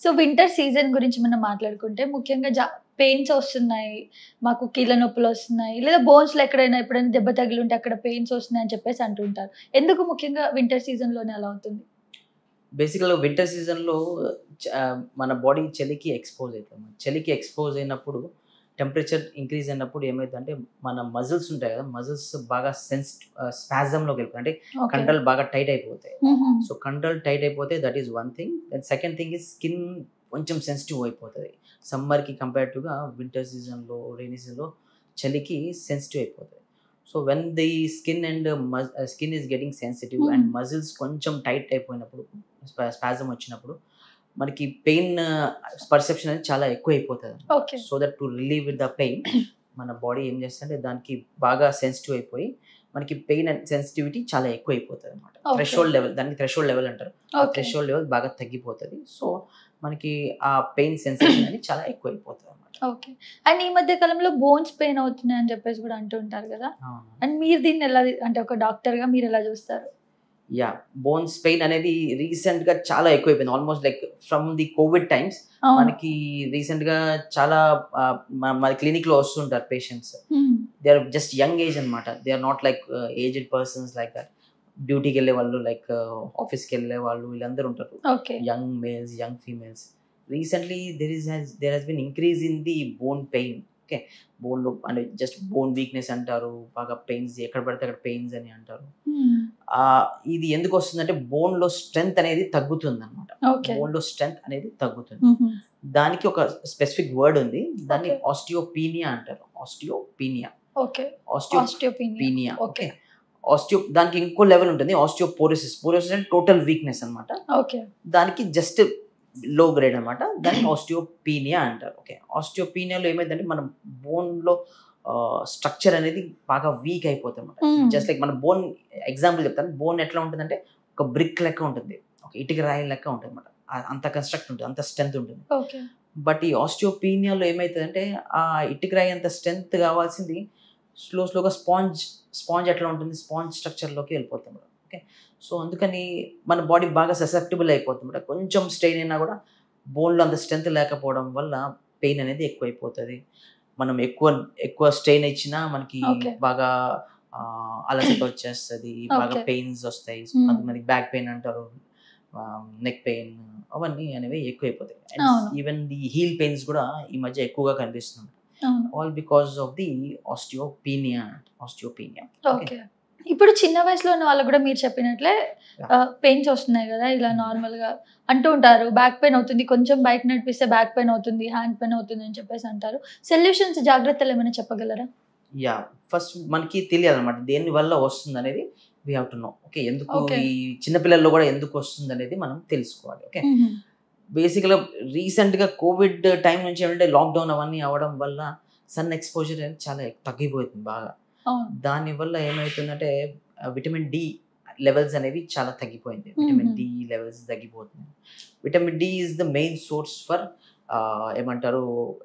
So winter season గురించి మనం మాట్లాడుకుంటే ముఖ్యంగా జా పెయిన్స్ వస్తున్నాయి మాకు కీళ్ళ నొప్పులు వస్తున్నాయి లేదా బోన్స్లో ఎక్కడైనా ఎప్పుడైనా దెబ్బ తగిలి ఉంటే అక్కడ పెయిన్స్ వస్తున్నాయి అని చెప్పేసి అంటుంటారు ఎందుకు ముఖ్యంగా వింటర్ సీజన్లోనే అలా అవుతుంది బేసికల్గా వింటర్ సీజన్లో మన బాడీ చలికి ఎక్స్పోజ్ అవుతాం చలికి ఎక్స్పోజ్ అయినప్పుడు టెంపరేచర్ ఇంక్రీజ్ అయినప్పుడు ఏమైందంటే మన మజిల్స్ ఉంటాయి కదా మజిల్స్ బాగా సెన్స్ స్పాజంలోకి వెళ్ళిపోతాయి అంటే ఓకే కండలు బాగా టైట్ అయిపోతాయి సో కండలు టైట్ అయిపోతే that is one thing then second thing is skin కొంచెం సెన్సిటివ్ అయిపోతుంది సమ్మర్కి కంపేర్డ్గా వింటర్ సీజన్లో రైనీ సీజన్లో చలికి సెన్సిటివ్ అయిపోతుంది so when the skin and skin is getting sensitive Hmm. And muscles కొంచెం టైట్ అయిపోయినప్పుడు స్పాజం వచ్చినప్పుడు మనకి పెయిన్ పర్సెప్షన్ అనేది చాలా ఎక్కువ అయిపోతుంది okay so that to relieve with the pain మన బాడీ ఏం చేస్తుంటే దానికి బాగా సెన్సిటివ్ అయిపోయి మనకి పెయిన్ అండ్ సెన్సిటివిటీ చాలా ఎక్కువ అయిపోతుంది అనమాట Okay. థ్రెషోల్డ్ లెవెల్ దానికి థ్రెషోల్డ్ లెవెల్ అంటారు ఓకే థ్రెషోల్డ్ లెవెల్ బాగా తగ్గిపోతుంది సో మనకి ఆ పెయిన్ సెన్సేషన్ అనేది చాలా ఎక్కువ అయిపోతుంది అనమాట ఓకే అండ్ ఈ మధ్య కాలంలో బోన్స్ పెయిన్ అవుతున్నాయి అని చెప్పేసి కూడా అంటుంటారు కదా అండ్ మీరు దీన్ని ఎలా అంటే ఒక డాక్టర్ గా మీరు ఎలా చూస్తారు యా బోన్స్ పెయిన్ అనేది రీసెంట్ గా చాలా ఎక్కువైపోయింది almost like from the covid times అవును మనకి రీసెంట్ గా చాలా ఆ, మ- మన క్లినిక్ లో వస్తుంటారు patients Hmm. They are just young age అనమాట they are not like aged persons like that డ్యూటీకి వెళ్ళే వాళ్ళు లైక్ ఆఫీస్కి వెళ్ళే వాళ్ళు వీళ్ళందరూ ఉంటారు okay young males young females recently there is has there has been increase in the bone pain okay బోన్లో అంటే జస్ట్ బోన్ వీక్నెస్ అంటారు బాగా పెయిన్స్ ఎక్కడ పడితే అక్కడ పెయిన్స్ అని అంటారు Hmm. ఆ, ఇది ఎందుకు వస్తుందంటే బోన్లో స్ట్రెంగ్త్ అనేది తగ్గుతుంది అనమాట ఓకే బోన్లో స్ట్రెంగ్త్ అనేది తగ్గుతుంది Mhm. దానికి ఒక స్పెసిఫిక్ వర్డ్ ఉంది దాన్ని Okay. ఆస్టియోపీనియా అంటారు osteopenia okay osteo osteopenia penia okay okay osteo దానికి ఇంకో లెవెల్ ఉంటుంది ఆస్టియోపోరోసిస్ పోరోసిస్ అంటే టోటల్ వీక్నెస్ అన్నమాట ఓకే దానికి జస్ట్ లో గ్రేడ్ అన్నమాట దాన్ని ఆస్టియోపీనియా అంటారు ఓకే ఆస్టియోపీనియాలో ఏమైందంటే మన బోన్లో స్ట్రక్చర్ అనేది బాగా వీక్ అయిపోతుంది అనమాట Hmm. జస్ట్ లైక్ మన బోన్ ఎగ్జాంపుల్ చెప్తాను బోన్ ఎట్లా ఉంటుందంటే ఒక బ్రిక్ లెక్క ఉంటుంది ఒక ఇటుక రాయి లెక్క ఉంటుంది అనమాట అంత కన్స్ట్రక్ట్ ఉంటుంది అంత స్ట్రెంత్ ఉంటుంది ఓకే బట్ ఈ ఆస్టియోపీనియాలో ఏమవుతుందంటే ఆ ఇటుక రాయి అంత స్ట్రెంత్ కావాల్సింది స్లో స్లోగా స్పాంజ్ స్పాంజ్ ఎట్లా ఉంటుంది స్పాంజ్ స్ట్రక్చర్లోకి వెళ్ళిపోతుంది ఓకే సో అందుకని మన బాడీ బాగా ససెప్టబుల్ అయిపోతుంది కొంచెం స్ట్రెయిన్ అయినా కూడా బోన్లో అంత స్ట్రెంత్ లేకపోవడం వల్ల పెయిన్ అనేది ఎక్కువైపోతుంది మనం ఎక్కువ ఎక్కువ స్ట్రెయిన్ ఇచ్చినా మనకి Okay. బాగా ఆ, అలసట వచ్చేస్తుంది బాగా Okay. పెయిన్స్ వస్తాయి Hmm. అది మనకి బ్యాక్ పెయిన్ అంటారు నెక్ పెయిన్ అవన్నీ అనేవి ఎక్కువైపోతాయి అవును. ఈవెన్ ది హీల్ పెయిన్స్ కూడా ఈ మధ్య ఎక్కువగా కనిపిస్తుంది అవును all because of the osteopenia osteopenia okay ఇప్పుడు చిన్న వయసులో ఉన్న వాళ్ళకు కూడా మీరు చెప్పినట్లే Yeah. పెయిన్స్ వస్తున్నాయి కదా ఇలా Hmm. నార్మల్ గా అంటూ ఉంటారు బ్యాక్ పెయిన్ అవుతుంది కొంచెం బైక్ నడిపిస్తే బ్యాక్ పెయిన్ అవుతుంది హ్యాండ్ పెయిన్ అవుతుంది అని చెప్పేసి అంటారు సొల్యూషన్స్ జాగ్రత్తలు ఏమైనా చెప్పగలరా యా ఫస్ట్ మనకి తెలియాలి అనమాట దేని వల్ల వస్తుంది అనేది we have to know okay ఎందుకు Okay. ఈ చిన్నపిల్లల్లో కూడా ఎందుకు వస్తుంది అనేది మనం తెలుసుకోవాలి ఓకే బేసిక్గా రీసెంట్గా కోవిడ్ టైం నుంచి ఏమంటే లాక్డౌన్ అవన్నీ అవ్వడం వల్ల సన్ ఎక్స్పోజర్ అనేది చాలా తగ్గిపోతుంది బాగా అవును దానివల్ల ఏమవుతుందంటే విటమిన్ డి లెవెల్స్ అనేవి చాలా తగ్గిపోయింది విటమిన్ Mhm. డి లెవెల్స్ తగ్గిపోతుంది vitamin D is the main source for ఏమంటారు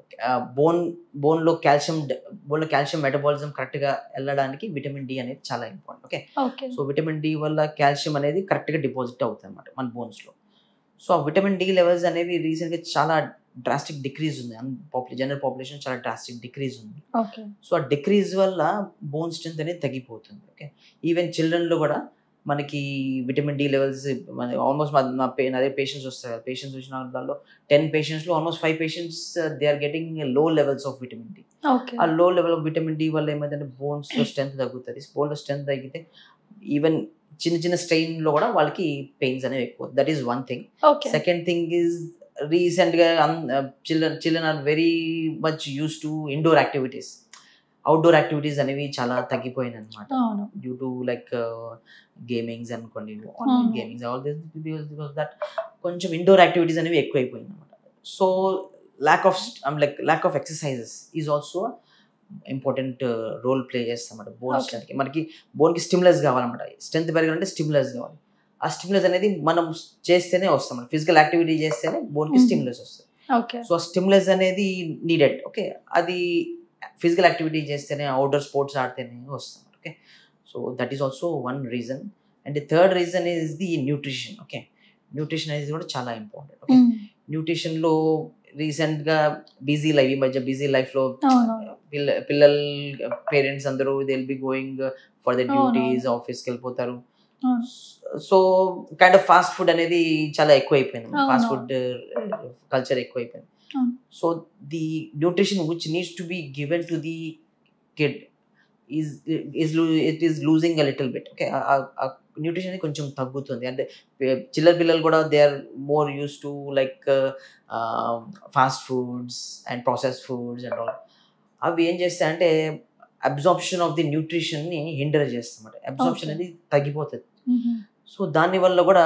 బోన్ బోన్లో కాల్షియం బోన్లో కాల్షియం మెటబాలిజం కరెక్ట్గా వెళ్ళడానికి విటమిన్ డి అనేది చాలా important okay okay so vitamin D వల్ల కాల్షియం అనేది కరెక్ట్గా డిపాజిట్ అవుతుంది అనమాట మన బోన్స్లో సో ఆ విటమిన్ డి లెవెల్స్ అనేవి రీసెంట్గా చాలా డ్రాస్టిక్ డిక్రీజ్ ఉంది పాపులే జనరల్ పాపులేషన్ చాలా డ్రాస్టిక్ డిక్రీజ్ ఉంది ఓకే సో ఆ డిక్రీజ్ వల్ల బోన్ స్ట్రెంత్ అనేది తగ్గిపోతుంది ఓకే ఈవెన్ చిల్డ్రన్లో కూడా మనకి విటమిన్ డి లెవెల్స్ మన ఆల్మోస్ట్ నా పే అదే పేషెంట్స్ వస్తారు కదా పేషెంట్స్ వచ్చిన దానిలో టెన్ పేషెంట్స్లో almost five patients they are getting low levels of vitamin D okay ఆ low level of vitamin D వల్ల ఏమైందంటే బోన్స్లో స్ట్రెంత్ తగ్గుతుంది బోన్లో స్ట్రెంత్ తగ్గితే ఈవెన్ చిన్న చిన్న స్ట్రెయిన్లో కూడా వాళ్ళకి పెయిన్స్ అనేవి ఎక్కువ that is one thing okay second thing is రీసెంట్గా children children are very much use to indoor activities outdoor activities అనేవి చాలా తగ్గిపోయినాయి అనమాట అవును డ్యూ టు లైక్ గేమింగ్స్ అనుకోండి online Mhm. Gamings all this because that కొంచెం ఇండోర్ యాక్టివిటీస్ అనేవి ఎక్కువైపోయింది అనమాట so lack of like lack of exercises is also important role play చేస్తామన్నమాట బోన్ Okay. స్ట్రెంత్కి మనకి బోన్కి స్టిమ్యులస్ కావాలన్నమాట స్ట్రెంత్ పెరగాలంటే స్టిమ్యులస్ కావాలి ఆ స్టిమ్యులస్ అనేది మనం చేస్తేనే వస్తాం ఫిజికల్ యాక్టివిటీ చేస్తేనే బోన్కి Mhm. స్టిమ్యులస్ వస్తుంది ఓకే సో ఆ స్టిమ్యులస్ అనేది నీడెడ్ ఓకే అది ఫిజికల్ యాక్టివిటీ చేస్తేనే అవుట్డోర్ స్పోర్ట్స్ ఆడితేనే వస్తాం okay so that is also one reason and the third reason is the nutrition okay nutrition అనేది కూడా చాలా ఇంపార్టెంట్ ఓకే న్యూట్రిషన్లో రీసెంట్గా బిజీ లైఫ్ ఈ మధ్య బిజీ లైఫ్లో అవునవును పిల్ల పిల్లల పేరెంట్స్ అందరూ they will be going for the అవును. డ్యూటీస్ ఆఫీస్కి వెళ్ళిపోతారు అవును. So kind of fast food అనేది చాలా ఎక్కువ అయిపోయింది అవును. ఫాస్ట్ ఫుడ్ కల్చర్ ఎక్కువ అయిపోయింది అవును. So the nutrition which needs to be given to the kid is is it is losing a little bit okay nutrition కొంచెం తగ్గుతుంది అంటే పి- చిల్లర పిల్లలు కూడా they are more use to like fast foods and process foods and all అవి ఏం చేస్తాయంటే అబ్జార్ప్షన్ ఆఫ్ ది న్యూట్రిషన్ని హిండర్ చేస్తామాట అబ్జార్ప్షన్ Okay. అనేది తగ్గిపోతుంది మ్మ్. సో దాని వల్ల కూడా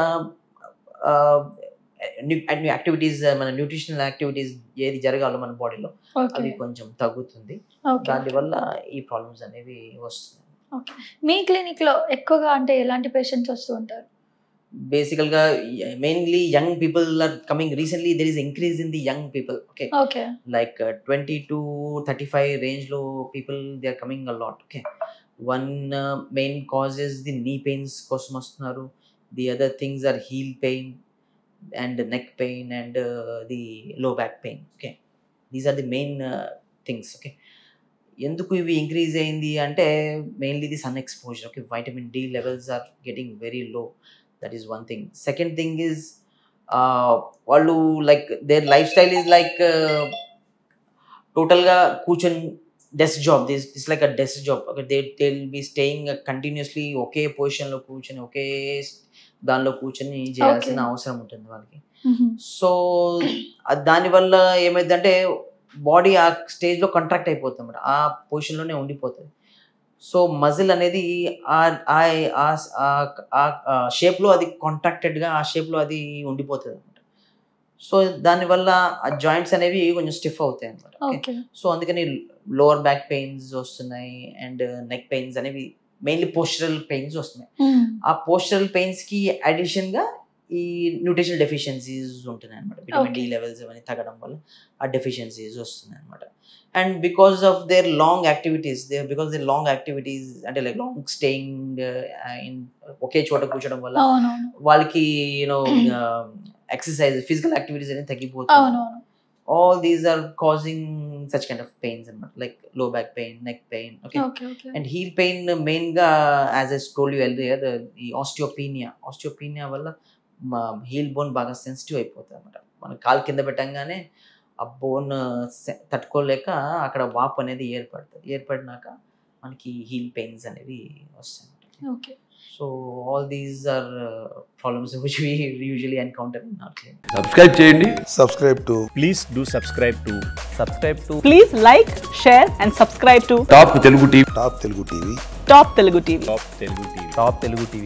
యాక్టివిటీస్ మన న్యూట్రిషనల్ యాక్టివిటీస్ ఏది జరగాలో మన బాడీలో అవి ఓకే కొంచెం తగ్గుతుంది ఓకే దానివల్ల ఈ ప్రాబ్లమ్స్ అనేవి వస్తున్నాయి మీ క్లినిక్ లో ఎక్కువగా అంటే ఎలాంటి పేషెంట్స్ వస్తూ ఉంటారు బేసికల్గా mainly young people are coming recently there is increase in the young people okay okay like uh, 20 to 35 range low people they are coming a lot okay one uh, main cause is the knee pains కోసం వస్తున్నారు the other things are heel pain and neck pain and uh, the low back pain okay these are the main uh, things okay ఎందుకు ఇవి increase అయింది అంటే mainly the sun exposure okay vitamin D levels are getting very low that is one thing second thing is వాళ్ళు like their lifestyle is like టోటల్గా కూర్చొని desk job this it's like a desk job they they will be staying continuously ఒకే పొజిషన్లో కూర్చొని ఒకే దానిలో కూర్చొని చేయాల్సిన Okay. అవసరం ఉంటుంది వాళ్ళకి మ్మ్. సో దానివల్ల ఏమైందంటే బాడీ ఆ స్టేజ్లో కంట్రాక్ట్ అయిపోతుంది అన్నమాట ఆ పొజిషన్లోనే ఉండిపోతుంది సో మజిల్ అనేది ఆ షేప్లో అది కాంట్రాక్టెడ్గా ఆ షేప్లో అది ఉండిపోతుంది అనమాట సో దానివల్ల ఆ జాయింట్స్ అనేవి కొంచెం స్టిఫ్ అవుతాయి అనమాట ఓకే సో అందుకని లోవర్ బ్యాక్ పెయిన్స్ వస్తున్నాయి అండ్ నెక్ పెయిన్స్ అనేవి మెయిన్లీ పోస్టరల్ పెయిన్స్ వస్తున్నాయి మ్మ్. ఆ పోస్టరల్ పెయిన్స్ కి అడిషన్ గా ఈ న్యూట్రిషనల్ డెఫిషియన్సీస్ ఉంటున్నాయి అనమాట విటమిన్ డి Okay. లెవెల్స్ అవన్నీ తగ్గడం వల్ల ఆ డెఫిషియన్సీస్ వస్తున్నాయి అనమాట and because of their long activities their because their long activities అంటే లైక్ లాంగ్ స్టేయింగ్ ఇన్ ఒకే చోట కూర్చోడం వల్ల అవునవును వాళ్ళకి యూనో ఎక్సర్సైజ్ ఫిజికల్ యాక్టివిటీస్ అనేది తగ్గిపోతుంది అవునవును all these are causing such kind of pains అనమాట like low back pain neck pain okay okay okay and heel pain main గా as as told you elder ఈ ఆస్టియోపీనియా ఆస్టియోపీనియా వల్ల మా heel bone బాగా sensitive అయిపోతుంది అనమాట మన కాలు కింద పెట్టంగానే ఆ బోన్ తట్టుకోలేక అక్కడ వాపు అనేది ఏర్పడుతుంది ఏర్పడినాక మనకి హీల్ పెయిన్స్ అనేవి వస్తాయి okay so all these are problems which we usually encounter in our clinic subscribe చేయండి subscribe to please do subscribe to subscribe to Please like, share, and subscribe to top Telugu TV Top Telugu TV. Top Telugu TV. top telugu tv top telugu tv